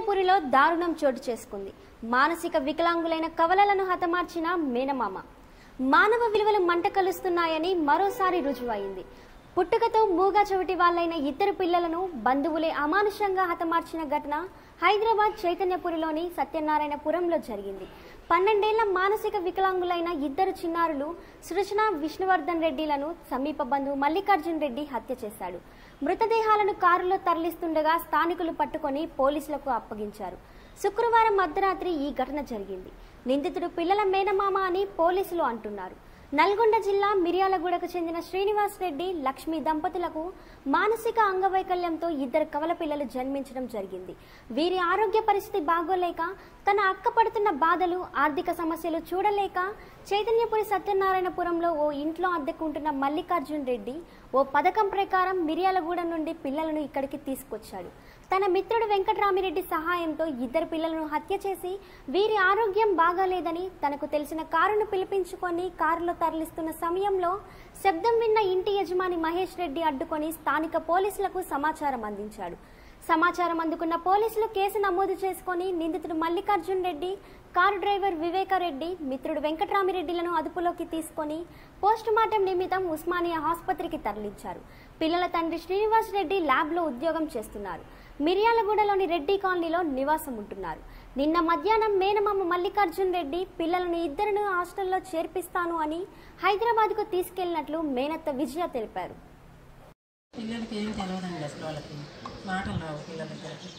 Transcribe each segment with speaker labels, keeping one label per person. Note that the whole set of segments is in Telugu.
Speaker 1: చైతన్యపురిలో దారుణం చోటు చేసుకుంది మానసిక వికలాంగులైన కవలలను హతమార్చిన మేనమామ మానవ విలువలు మంట కలుస్తున్నాయని మరోసారి రుజువైంది పుట్టుకతో మూగా చెవిటి వాళ్ళైన ఇద్దరు పిల్లలను బంధువులే అమానుషంగా హతమార్చిన ఘటన హైదరాబాద్ చైతన్యపురిలోని సత్యనారాయణపురంలో జరిగింది పన్నెండేళ్ల మానసిక వికలాంగులైన ఇద్దరు చిన్నారులు సృజన విష్ణువర్ధన్ రెడ్డిలను సమీప బంధువు మల్లికార్జున్ రెడ్డి హత్య చేశాడు మృతదేహాలను కారులో తరలిస్తుండగా స్థానికులు పట్టుకొని పోలీసులకు అప్పగించారు శుక్రవారం అర్ధరాత్రి ఈ ఘటన జరిగింది నిందితుడు పిల్లల మేనమామ అని పోలీసులు అంటున్నారు నల్గొండ జిల్లా మిర్యాలగూడకు చెందిన శ్రీనివాస్ రెడ్డి లక్ష్మి దంపతులకు మానసిక అంగవైకల్యంతో ఇద్దరు కవల పిల్లలు జన్మించడం జరిగింది వీరి ఆరోగ్య పరిస్థితి బాగోలేక తన అక్క పడుతున్న బాధలు ఆర్థిక సమస్యలు చూడలేక చైతన్యపురి సత్యనారాయణపురంలో ఓ ఇంట్లో అద్దెకుంటున్న మల్లికార్జున్ రెడ్డి ఓ పథకం ప్రకారం మిర్యాలగూడ నుండి పిల్లలను ఇక్కడికి తీసుకొచ్చాడు తన మిత్రుడు వెంకట్రామిరెడ్డి సహాయంతో ఇద్దరు పిల్లలను హత్య చేసి వీరి ఆరోగ్యం బాగాలేదని తనకు తెలిసిన కారును పిలిపించుకొని కారులో తరలిస్తున్న సమయంలో శబ్దం విన్న ఇంటి యజమాని మహేష్ రెడ్డి అడ్డుకొని స్థానిక పోలీసులకు సమాచారం అందించాడు సమాచారం అందుకున్న పోలీసులు కేసు నమోదు చేసుకొని నిందితుడు మల్లికార్జున్ రెడ్డి కారు డ్రైవర్ వివేకారెడ్డి మిత్రుడు వెంకట్రామిరెడ్డిలను అదుపులోకి తీసుకొని పోస్టుమార్టం నిమిత్తం ఉస్మానియా ఆసుపత్రికి తరలించారు పిల్లల తండ్రి శ్రీనివాస్ రెడ్డి ల్యాబ్లో ఉద్యోగం చేస్తున్నారు మిర్యాలగూడలోని రెడ్డి కాలనీలో నివాసం ఉంటున్నారు నిన్న మధ్యాహ్నం మేనమామ మల్లికార్జున్ రెడ్డి పిల్లలను ఇద్దరిని హాస్టల్లో చేర్పిస్తాను అని హైదరాబాద్కు తీసుకెళ్లినట్లు మేనత్త విజయ తెలిపారు
Speaker 2: పిల్లలకి ఏం తెలియదండి అసలు వాళ్ళకి మాటలు రావు పిల్లల దగ్గర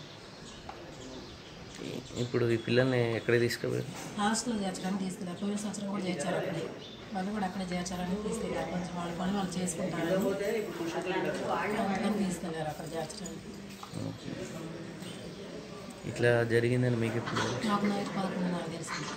Speaker 3: ఇప్పుడు ఈ పిల్లల్ని ఎక్కడికి తీసుకుపోయారు
Speaker 2: హాస్టల్లో చేర్చడానికి తీసుకెళ్ళారు పోయిన సంవత్సరం కూడా చేర్చారు అక్కడే వాళ్ళు కూడా అక్కడే చేర్చాలని తీసుకెళ్ళారు కొంచెం వాళ్ళ పనులు వాళ్ళు చేసుకుంటారని అందుకని తీసుకెళ్ళారు అక్కడ చేర్చడానికి
Speaker 3: ఇట్లా జరిగిందని మీకు ఇప్పుడు తెలుసు?
Speaker 2: నాకు నైట్ పదకొండు నాకు తెలిసింది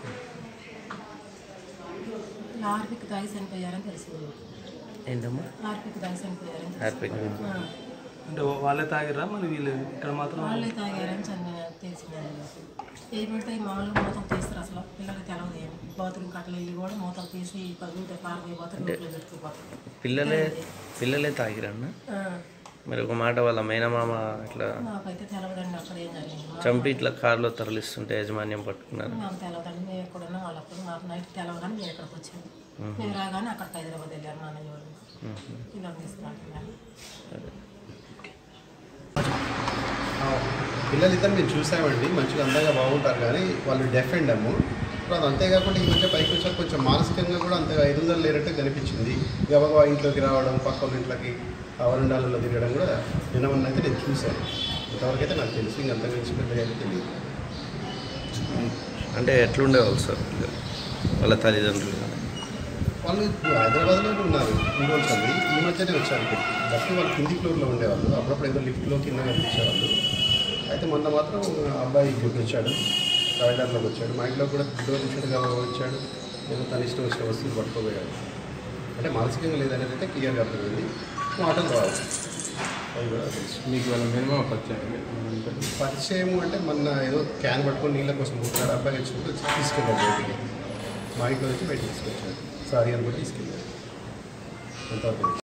Speaker 2: ఆర్పిక్ తాగి చనిపోయారని తెలిసింది
Speaker 3: ఏంటమ్మా
Speaker 2: ఆర్పిక్ తాగి చనిపోయారని
Speaker 3: హ్యాపీగా
Speaker 2: తెలిసింది. ఆ.
Speaker 4: అంటే వాళ్ళే తాగిరా మరి వీళ్ళు ఇక్కడ మాత్రం
Speaker 2: వాళ్ళే తాగారని చని తెలిసిందండి నాకు ఏ పెడితే ఈ మామూలుగా మూతలు తీస్తారు అసలు పిల్లలకి తెలవదు ఏమి బాత్రూమ్ కట్టలు వెళ్ళి కూడా మూతలు తీసి పరుగుతే పారిపోయి బాత్రూమ్ లోపల పెట్టుకుపోతారు
Speaker 3: పిల్లలే పిల్లలే తాగిరన్న
Speaker 2: ఆ,
Speaker 3: మరి ఒక మాట వాళ్ళ మేనమామ ఇట్లా
Speaker 2: నాకైతే తెలవదండి అక్కడ ఏం జరిగింది
Speaker 3: చంపి ఇట్లా కారులో తరలిస్తుంటే యాజమాన్యం పట్టుకున్నారు
Speaker 2: నాకు తెలవదండి మేము ఎక్కడున్నా వాళ్ళప్పుడు మాకు నైట్ తెలవగానే మేము ఇక్కడికి వచ్చాము మేము రాగానే అక్కడికి హైదరాబాద్ వెళ్ళాము మా అన్నయ్య వాళ్ళు ఇలా తీసుకురావట్లేదు
Speaker 5: ఆ, పిల్లలిద్దరు మేము చూసామండి మంచిగా అందంగా బాగుంటారు కానీ వాళ్ళు డెఫ్ అండ్ అమ్ము తర్వాత అంతేకాకుండా ఈ మధ్య పైకి వచ్చాక కొంచెం మానసికంగా కూడా అంతగా ఎదుగుదల లేనట్టు కనిపించింది గబగబా ఇంట్లోకి రావడం పక్క వాళ్ళ ఇంట్లోకి ఆ వరండాలలో తిరగడం కూడా వినమని అయితే నేను చూశాను ఇంతవరకు అయితే నాకు తెలుసు ఇంక అంతగా మించి పెద్దగా అయితే తెలియదు
Speaker 3: అంటే ఎట్లుండేవాళ్ళు సార్ పిల్లలు వాళ్ళ తల్లిదండ్రులు కానీ
Speaker 5: వాళ్ళు ఇప్పుడు హైదరాబాద్లోనే ఉన్నారు మూడు రోజులు చదివి ఈ మధ్యనే వచ్చారు ఇక్కడికి ఫస్ట్ వాళ్ళు కింది ఫ్లోర్లో ఉండేవాళ్ళు అప్పుడప్పుడు ఏదో లిఫ్ట్లో కింద కనిపించేవాళ్ళు అయితే మొన్న మాత్రం ఆ అబ్బాయి ఇక్కడికి వచ్చాడు కారిడార్లోకి వచ్చాడు మా ఇంట్లో కూడా డోర్ ఇన్షూర్గా వచ్చాడు ఏదో తన ఇష్టం వచ్చిన వస్తువులు పట్టుకోపోయాడు అంటే మానసికంగా లేదనేది అయితే క్లియర్గా అర్థమైంది మాటలు రావు అది కూడా తెలుసు
Speaker 6: మీకు వాళ్ళ మినిమం పరిచయం
Speaker 5: పరిచయం అంటే మొన్న ఏదో క్యాన్ పట్టుకొని నీళ్ళ కోసం పోతున్నాడు అబ్బాయి వచ్చినప్పుడు తీసుకెళ్ళాడు బయటికి మా ఇంట్లో వచ్చి బయటకు తీసుకొచ్చాడు సారీ అని కూడా తీసుకెళ్ళాడు అంతవరకు తెలుసు.